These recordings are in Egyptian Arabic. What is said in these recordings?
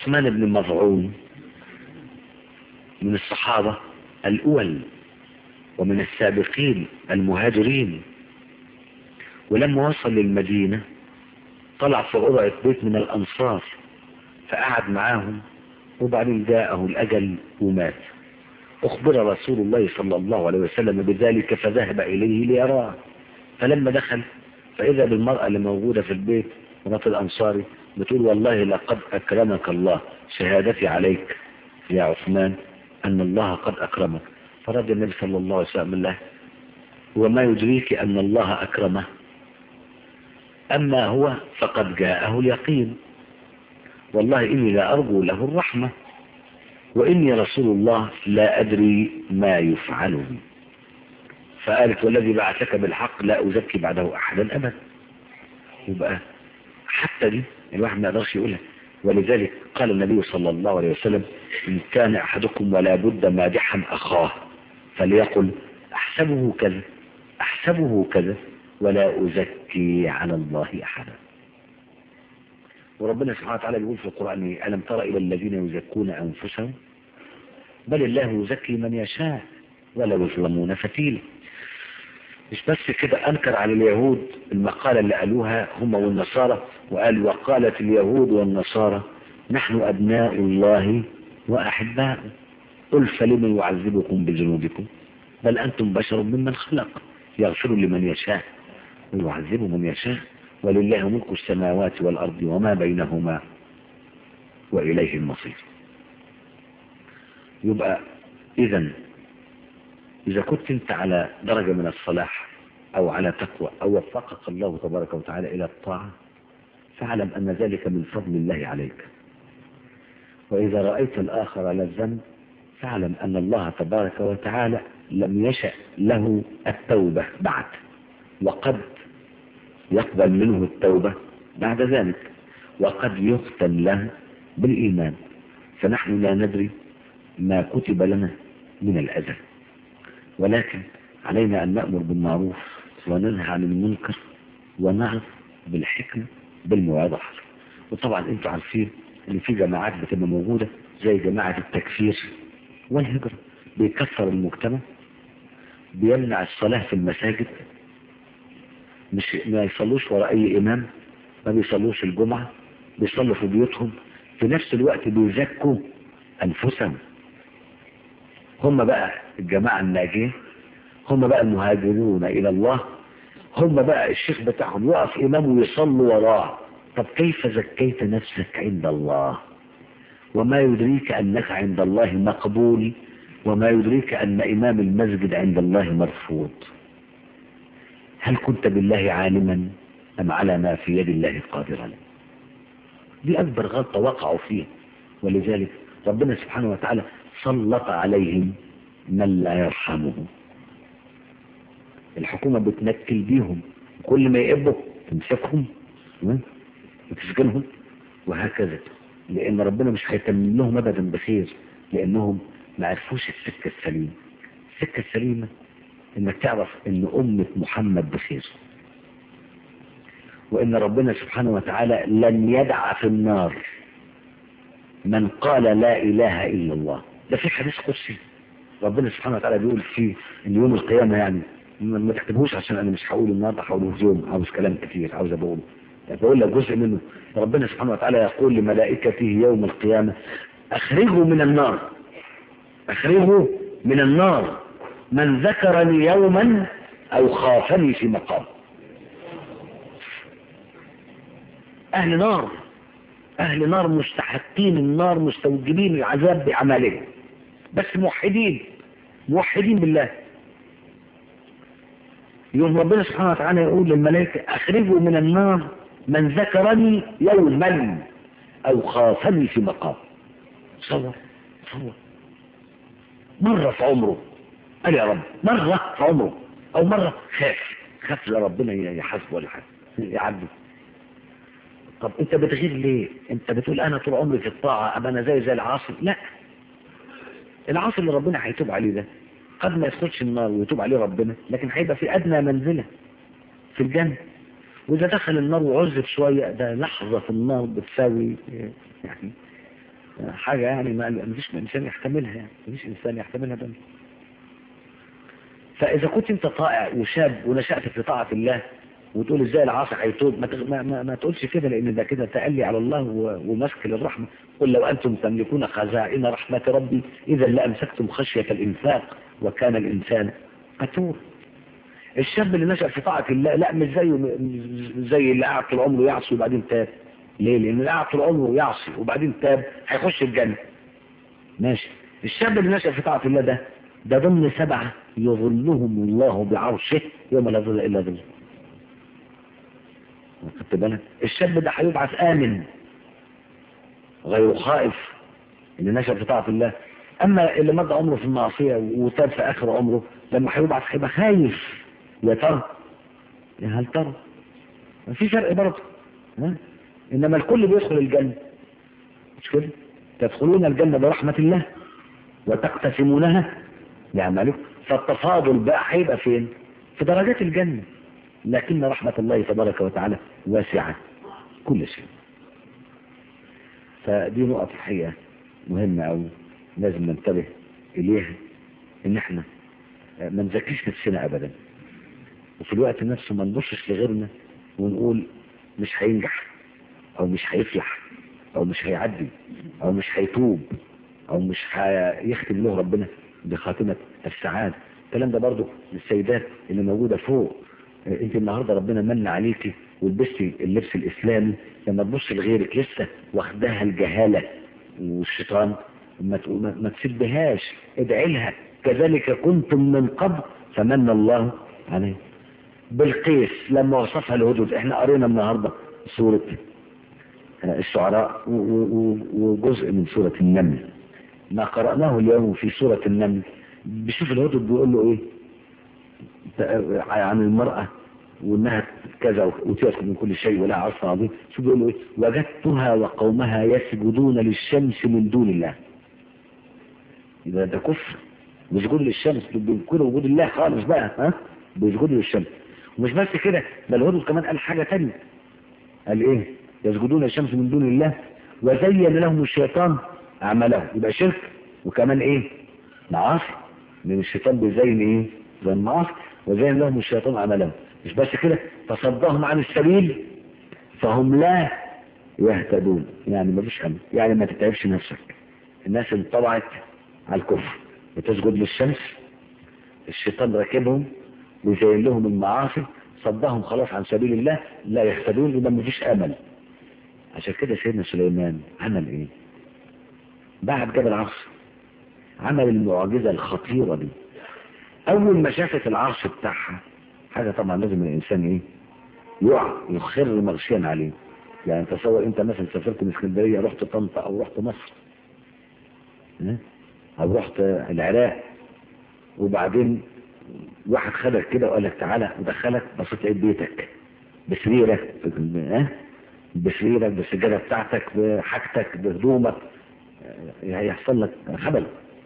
عثمان بن مظعون من الصحابة الأول ومن السابقين المهاجرين ولما وصل للمدينة طلع في قرعة بيت من الأنصار فقعد معاهم وبعدين جاءه الأجل ومات أخبر رسول الله صلى الله عليه وسلم بذلك فذهب إليه ليراه فلما دخل فإذا بالمرأة اللي موجودة في البيت مرات الأنصاري بتقول والله لقد أكرمك الله شهادتي عليك يا عثمان أن الله قد أكرمك فرد النبي صلى الله عليه وسلم الله وما يدريك أن الله أكرمه أما هو فقد جاءه اليقين والله إني لا أرجو له الرحمة وإني رسول الله لا أدري ما يفعل بي فقالت والذي بعثك بالحق لا أزكي بعده أحدا أبدا يبقى حتى دي الواحد ما يقدرش يقولها ولذلك قال النبي صلى الله عليه وسلم إن كان أحدكم ولا بد مادحا أخاه فليقل أحسبه كذا أحسبه كذا ولا أزكي على الله أحدا وربنا سبحانه وتعالى يقول في القرآن ألم تر إلى الذين يزكون أنفسهم بل الله يزكي من يشاء ولا يظلمون فتيلا مش بس كده أنكر على اليهود المقالة اللي قالوها هم والنصارى وقال وقالت اليهود والنصارى نحن أبناء الله وأحباؤه قل فلم يعذبكم بذنوبكم بل أنتم بشر ممن خلق يغفر لمن يشاء ويعذب من يشاء ولله ملك السماوات والأرض وما بينهما وإليه المصير يبقى إذا إذا كنت أنت على درجة من الصلاح أو على تقوى أو وفقك الله تبارك وتعالى إلى الطاعة فاعلم أن ذلك من فضل الله عليك وإذا رأيت الآخر على الذنب فاعلم أن الله تبارك وتعالى لم يشأ له التوبة بعد وقد يقبل منه التوبة بعد ذلك وقد يختم له بالإيمان فنحن لا ندري ما كتب لنا من الأذى ولكن علينا أن نأمر بالمعروف وننهى عن المنكر ونعظ بالحكمة بالموعظة الحسنة وطبعا انتوا عارفين ان في جماعات بتبقى موجودة زي جماعة التكفير والهجرة بيكفر المجتمع بيمنع الصلاة في المساجد مش ما يصلوش وراء اي امام ما بيصلوش الجمعة بيصلوا في بيوتهم في نفس الوقت بيزكوا انفسهم هم بقى الجماعة الناجية هم بقى المهاجرون الى الله هم بقى الشيخ بتاعهم يقف امام ويصلوا وراه طب كيف زكيت نفسك عند الله وما يدريك انك عند الله مقبول وما يدريك ان امام المسجد عند الله مرفوض هل كنت بالله عالما ام على ما في يد الله قادرا دي اكبر غلطة وقعوا فيها ولذلك ربنا سبحانه وتعالى سلط عليهم من لا يرحمهم الحكومة بتنكل بيهم كل ما يقبوا تمسكهم وتسجنهم وهكذا لان ربنا مش هيتمم لهم ابدا بخير لانهم ما عرفوش السكة السليمة السكة السليمة انك تعرف ان امة محمد بخير وان ربنا سبحانه وتعالى لن يدع في النار من قال لا اله الا الله ده في حديث قدسي ربنا سبحانه وتعالى بيقول فيه ان يوم القيامة يعني ما تكتبوش عشان انا مش هقول النهارده هقوله في يوم عاوز كلام كتير عاوز بقوله يعني بقول لك جزء منه ربنا سبحانه وتعالى يقول لملائكته يوم القيامة اخرجوا من النار اخرجوا من النار من ذكرني يوما او خافني في مقام اهل نار اهل نار مستحقين النار مستوجبين العذاب بعملهم بس موحدين موحدين بالله يوم ربنا سبحانه وتعالى يقول للملائكة اخرجوا من النار من ذكرني يوما او خافني في مقام صور صور مرة في عمره قال يا رب مرة في عمره او مرة خاف خاف لربنا يحاسبه ولا حاجة يعدي طب انت بتغير ليه انت بتقول انا طول عمري في الطاعة ابقى انا زي زي العاصي لا العاصي اللي ربنا هيتوب عليه ده قد ما يدخلش النار ويتوب عليه ربنا لكن هيبقى في ادنى منزلة في الجنة واذا دخل النار وعذب شوية ده لحظة في النار بتساوي يعني حاجة يعني ما مفيش إنسان يحتملها يعني مفيش إنسان يحتملها بل فإذا كنت أنت طائع وشاب ونشأت في طاعة الله وتقول ازاي العاصي هيتوب ما, تغ- ما, ما, ما تقولش كده لان ده كده تألي على الله و- ومسك للرحمة قل لو انتم تملكون خزائن رحمة ربي اذا لامسكتم خشية الانفاق وكان الانسان قتور الشاب اللي نشأ في طاعة الله لا مش زيه مش زي اللي قاعد طول عمره يعصي وبعدين تاب ليه لان اللي قاعد طول عمره يعصي وبعدين تاب هيخش الجنة ماشي الشاب اللي نشأ في طاعة الله ده ده ضمن سبعة يظلهم الله بعرشه يوم لا ظل الا ظله خدت بالك الشاب ده هيبعث آمن غير خائف اللي نشأ في طاعة الله أما اللي مضى عمره في المعصية وتاب في آخر عمره لما هيبعث هيبقى خايف يا ترى يا هل ترى في فرق برضه ها؟ إنما الكل بيدخل الجنة مش كده تدخلون الجنة برحمة الله وتقتسمونها لأعمالكم فالتفاضل بقى هيبقى فين في درجات الجنة لكن رحمة الله تبارك وتعالى واسعة كل شيء فدي نقط الحقيقة مهمة أو لازم ننتبه إليها إن إحنا ما نزكيش نفسنا أبدا وفي الوقت نفسه ما نبصش لغيرنا ونقول مش هينجح أو مش هيفلح أو مش هيعدي أو مش هيتوب أو مش هيختم له ربنا بخاتمة السعادة الكلام ده برضو للسيدات اللي موجودة فوق انت النهاردة ربنا من عليكي ولبستي اللبس الاسلامي لما تبص لغيرك لسه واخداها الجهالة والشيطان ما, تقول- ما, ما تسبهاش ادعي لها كذلك كنتم من قبل فمن الله عليه بالقيس لما وصفها الهدود احنا قرينا النهاردة سورة آه، الشعراء و- و- و- وجزء من سورة النمل ما قرأناه اليوم في سورة النمل بشوف الهدود بيقول له ايه عن المرأة وانها كذا وتأكل من كل شيء ولا عصر عظيم شو بيقول له ايه وجدتها وقومها يسجدون للشمس من دون الله يبقى ده كفر بيسجدوا للشمس دول بينكروا وجود الله خالص بقى ها بيسجدوا للشمس ومش بس كده ده الهدود كمان قال حاجة تانية قال ايه يسجدون للشمس من دون الله وزين لهم الشيطان اعمالهم يبقى شرك وكمان ايه معاصي لان الشيطان بيزين ايه زي المعاصي وزين لهم الشيطان عملهم مش بس كده فصدهم عن السبيل فهم لا يهتدون يعني ما فيش امل يعني ما تتعبش نفسك الناس انطبعت على الكفر بتسجد للشمس الشيطان راكبهم ويزين لهم المعاصي صدهم خلاص عن سبيل الله لا يهتدون يبقى ما فيش امل عشان كده سيدنا سليمان عمل ايه بعد جبل عرش عمل المعجزة الخطيرة دي اول ما شافت العرش بتاعها حاجة طبعا لازم الانسان ايه يقع يخر مغشيا عليه يعني تصور انت مثلا سافرت من اسكندرية رحت طنطا او رحت مصر ها؟ او رحت العراق وبعدين واحد خدك كده وقال لك تعالى ودخلك بصيت لقيت بيتك بسريرك ها بسريرك بالسجادة بتاعتك بحاجتك بهدومك هيحصل لك خبل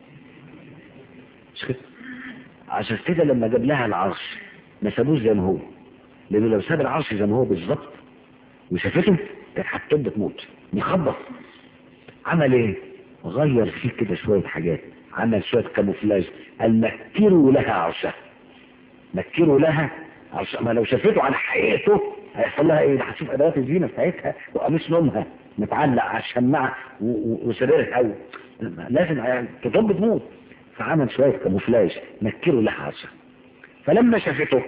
مش كده عشان كده لما جاب لها العرش ما سابوش زي ما هو لانه لو ساب العرش زي ما هو بالظبط وشافته كانت هتطب تموت مخبط عمل ايه غير فيه كده شوية حاجات عمل شوية كاموفلاج قال مكروا لها عرشها مكروا لها عرشها ما لو شافته على حقيقته هيحصل لها ايه ده هتشوف ادوات الزينه بتاعتها وقميص نومها متعلق على الشماعه و- و- وسريرها قوي لازم يعني تطب تموت فعمل شويه كاموفلاج مكروا لها عرشها فلما شافته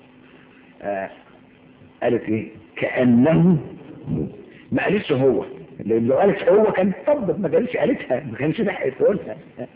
آه قالت ايه كانه ما قالتش هو لان لو قالت هو كان طب ما قالتش قالتها ما كانش لحقت تقولها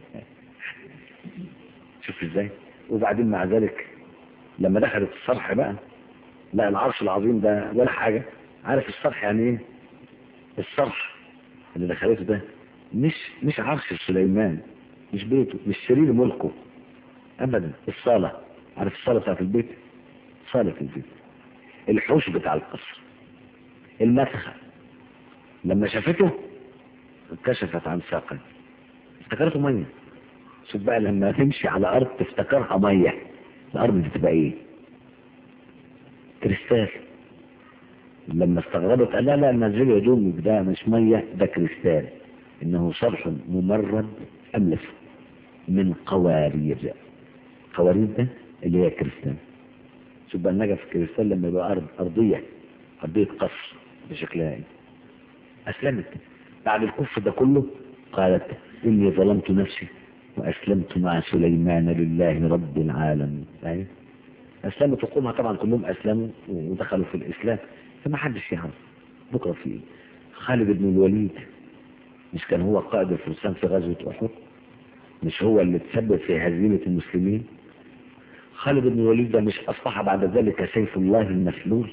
شوف ازاي وبعدين مع ذلك لما دخلت الصرح بقى لا العرش العظيم ده ولا حاجة عارف الصرح يعني ايه الصرح اللي دخلته ده مش مش عرش سليمان مش بيته مش سرير ملكه ابدا الصالة عارف الصالة بتاعت البيت صالة البيت الحوش بتاع القصر المدخل لما شافته كشفت عن ساقه افتكرته ميه شوف بقى لما تمشي على ارض تفتكرها ميه الارض دي تبقى ايه كريستال لما استغربت قال لا لا نزلي هدومك ده مش ميه ده كريستال إنه صرح ممرد أملس من قوارير قوارير ده اللي هي كريستال شوف بقى النجف في الكريستال لما يبقى أرض أرضية أرضية قصر بشكلها ايه أسلمت بعد الكفر ده كله قالت إني ظلمت نفسي وأسلمت مع سليمان لله رب العالمين يعني أسلمت وقومها طبعا كلهم أسلموا ودخلوا في الإسلام فما حدش يعرف بكرة في إيه خالد بن الوليد مش كان هو قائد الفرسان في غزوة أحد مش هو اللي تسبب في هزيمة المسلمين خالد بن الوليد ده مش أصبح بعد ذلك سيف الله المسلول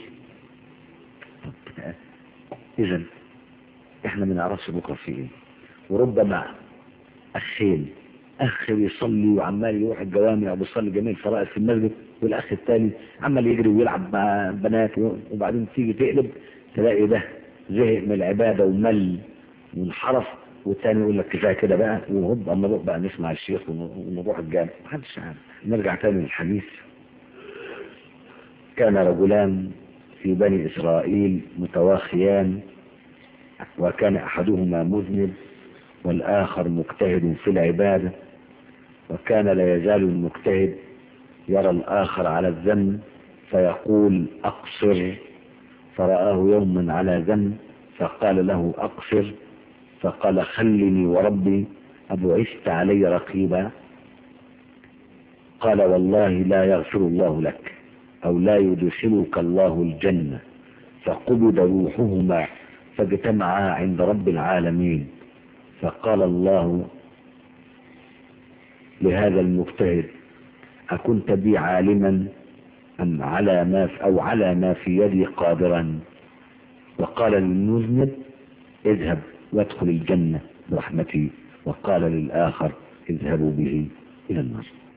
إذا إحنا ما نعرفش بكرة في إيه وربما أخين أخ يصلي وعمال يروح الجوامع وبيصلي جميع الفرائض في المسجد والأخ الثاني عمال يجري ويلعب مع بنات وبعدين تيجي تقلب تلاقي ده زهق من العبادة ومل وانحرف والتاني يقول لك كفايه كده بقى وهوب اما نروح بقى نسمع الشيخ ونروح الجامع محدش عارف نرجع تاني للحديث كان رجلان في بني إسرائيل متواخيان وكان أحدهما مذنب والآخر مجتهد في العبادة وكان لا يزال المجتهد يرى الآخر على الذنب فيقول أقصر فرآه يوما على ذنب فقال له أقصر فقال خلني وربي أبعثت علي رقيبا قال والله لا يغفر الله لك أو لا يدخلك الله الجنة فقبض روحهما فاجتمعا عند رب العالمين فقال الله لهذا المجتهد أكنت بي عالما أم على ما في أو على ما في يدي قادرا وقال للمذنب اذهب وادخل الجنة برحمتي وقال للآخر اذهبوا به إلى النار